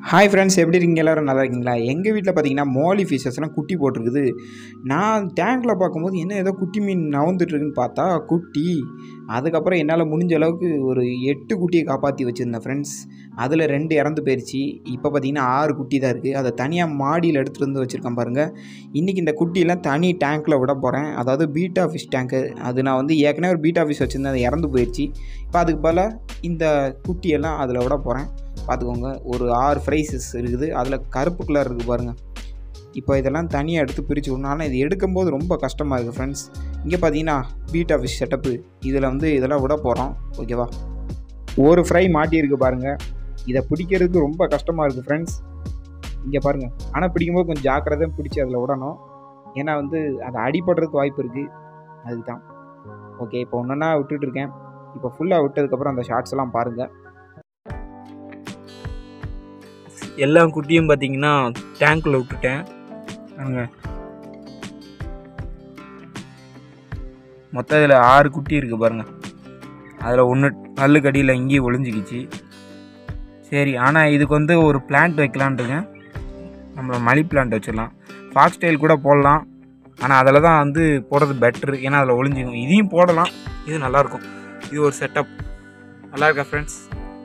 hi friends எப்படி இருக்கீங்க எல்லோரும் நல்லா இருக்கீங்களா எங்கள் வீட்டில் பார்த்தீங்கன்னா மோலி ஃபிஷஸ்லாம் குட்டி போட்டிருக்குது நான் டேங்க்கில் பார்க்கும்போது என்ன ஏதோ குட்டி மீன் நவந்துட்டுருக்குன்னு பார்த்தா குட்டி அதுக்கப்புறம் என்னால் முடிஞ்ச அளவுக்கு ஒரு எட்டு குட்டியை காப்பாற்றி வச்சுருந்தேன் ஃப்ரெண்ட்ஸ் அதில் ரெண்டு இறந்து போயிடுச்சு இப்போ பார்த்தீங்கன்னா ஆறு குட்டி தான் இருக்குது அதை தனியாக மாடியில் எடுத்துகிட்டு வந்து வச்சுருக்கேன் பாருங்கள் இன்றைக்கி இந்த குட்டியெல்லாம் தனி டேங்க்கில் விட போகிறேன் அதாவது பீட்டா ஃபிஷ் டேங்க்கு அது நான் வந்து ஏற்கனவே ஒரு பீட்டா ஃபிஷ் வச்சுருந்தேன் அது இறந்து போயிடுச்சு இப்போ அதுக்கு பதிலாக இந்த குட்டியெல்லாம் அதில் விட போகிறேன் பார்த்துக்கோங்க ஒரு ஆறு ஃப்ரைஸஸ் இருக்குது அதில் கருப்பு கலர் இருக்குது பாருங்கள் இப்போ இதெல்லாம் தனியாக எடுத்து பிரித்து விடணும் ஆனால் இது எடுக்கும்போது ரொம்ப கஷ்டமாக இருக்குது ஃப்ரெண்ட்ஸ் இங்கே பார்த்தீங்கன்னா பீட்டா ஃபிஷ் செட்டப்பு இதில் வந்து இதெல்லாம் விட போகிறோம் ஓகேவா ஒரு ஃப்ரை மாட்டியிருக்கு பாருங்கள் இதை பிடிக்கிறதுக்கு ரொம்ப கஷ்டமாக இருக்குது ஃப்ரெண்ட்ஸ் இங்கே பாருங்கள் ஆனால் பிடிக்கும்போது கொஞ்சம் ஜாக்கிரதையாக பிடிச்சி அதில் விடணும் ஏன்னா வந்து அது அடிபடுறதுக்கு வாய்ப்பு இருக்குது அதுக்கு தான் ஓகே இப்போ ஒன்றுன்னா விட்டுட்டு இருக்கேன் இப்போ ஃபுல்லாக விட்டதுக்கப்புறம் அந்த ஷார்ட்ஸ் எல்லாம் பாருங்கள் எல்லா குட்டியும் பார்த்தீங்கன்னா டேங்க்கில் விட்டுட்டேன் பாருங்க மொத்தம் இதில் ஆறு குட்டி இருக்குது பாருங்கள் அதில் ஒன்று கல்லு கடியில் இங்கேயும் ஒளிஞ்சிக்கிச்சு சரி ஆனால் இதுக்கு வந்து ஒரு பிளான்ட் வைக்கலான்ட்டுங்க நம்மள மணி பிளான்ட் வச்சிடலாம் ஃபாக்ஸ் ஸ்டைல் கூட போடலாம் ஆனால் அதில் தான் வந்து போடுறது பெட்ரு ஏன்னா அதில் ஒளிஞ்சிக்கும் இதையும் போடலாம் இது நல்லாயிருக்கும் இது ஒரு செட்டப் நல்லா இருக்கா ஃப்ரெண்ட்ஸ்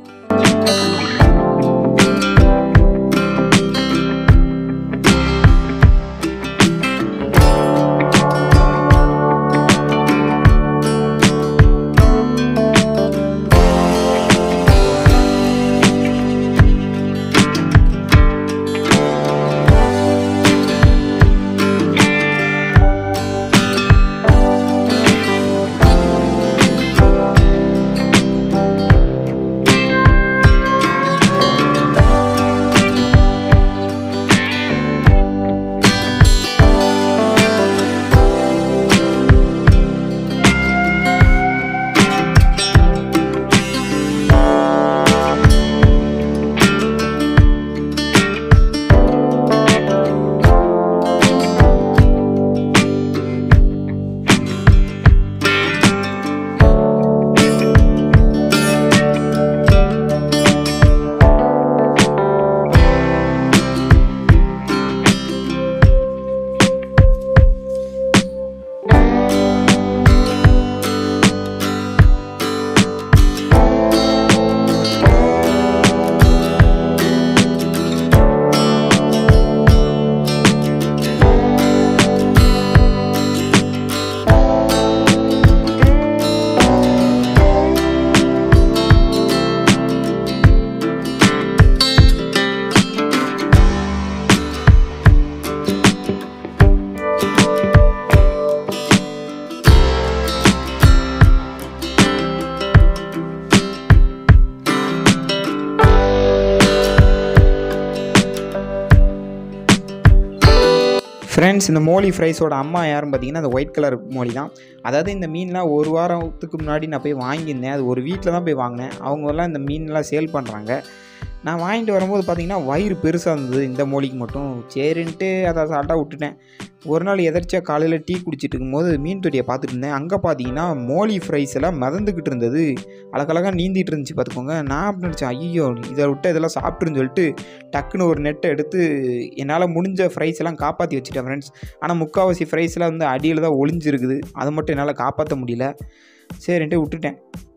ஃப்ரெண்ட்ஸ் இந்த மோலி ஃப்ரைஸோட அம்மா யாருன்னு பார்த்தீங்கன்னா அந்த ஒயிட் கலர் மோலி தான் அதாவது இந்த மீன்லாம் ஒரு வாரத்துக்கு முன்னாடி நான் போய் வாங்கியிருந்தேன் அது ஒரு வீட்டில் தான் போய் வாங்கினேன் அவங்கெல்லாம் இந்த மீன்லாம் சேல் பண்ணுறாங்க நான் வாங்கிட்டு வரும்போது பார்த்தீங்கன்னா வயிறு பெருசாக இருந்தது இந்த மோலிக்கு மட்டும் சரின்ட்டு அதை சாட்டாக விட்டுட்டேன் ஒரு நாள் எதர்ச்சியாக காலையில் டீ குடிச்சிட்டு இருக்கும்போது மீன் தொட்டியை பார்த்துட்டு இருந்தேன் அங்கே பார்த்தீங்கன்னா மோலி ஃப்ரைஸ் எல்லாம் மிதந்துக்கிட்டு இருந்தது அழகழகாக நீந்திட்டு இருந்துச்சு பார்த்துக்கோங்க நான் அப்படி நினச்சேன் ஐயோ இதை விட்டு இதெல்லாம் சாப்பிட்டுருன்னு சொல்லிட்டு டக்குன்னு ஒரு நெட்டை எடுத்து என்னால் முடிஞ்ச ஃப்ரைஸ் எல்லாம் காப்பாற்றி வச்சுட்டேன் ஃப்ரெண்ட்ஸ் ஆனால் முக்கால்வாசி ஃப்ரைஸ்லாம் வந்து அடியில் தான் ஒளிஞ்சிருக்குது அது மட்டும் என்னால் காப்பாற்ற முடியல சரின்ட்டு விட்டுட்டேன்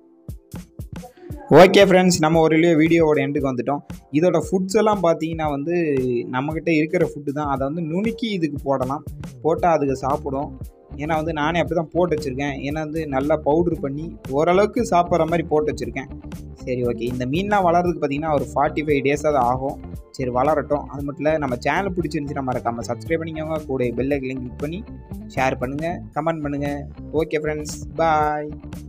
ஓகே ஃப்ரெண்ட்ஸ் நம்ம ஒரு வீடியோவோட எண்டுக்கு வந்துட்டோம் இதோட ஃபுட்ஸ் எல்லாம் பார்த்தீங்கன்னா வந்து நம்மக்கிட்ட இருக்கிற ஃபுட்டு தான் அதை வந்து நுணுக்கி இதுக்கு போடலாம் போட்டால் அதுக்கு சாப்பிடும் ஏன்னா வந்து நானே அப்படி தான் போட்டு வச்சுருக்கேன் ஏன்னா வந்து நல்லா பவுட்ரு பண்ணி ஓரளவுக்கு சாப்பிட்ற மாதிரி போட்டு வச்சுருக்கேன் சரி ஓகே இந்த மீன்லாம் வளர்றதுக்கு பார்த்தீங்கன்னா ஒரு ஃபார்ட்டி ஃபைவ் டேஸாக தான் ஆகும் சரி வளரட்டும் அது மட்டும் இல்லை நம்ம சேனல் பிடிச்சிருந்துச்சுன்னா மறக்காமல் சப்ஸ்கிரைப் பண்ணிக்கோங்க கூட பெல்லைக்கிலையும் கிளிக் பண்ணி ஷேர் பண்ணுங்கள் கமெண்ட் பண்ணுங்கள் ஓகே ஃப்ரெண்ட்ஸ் பாய்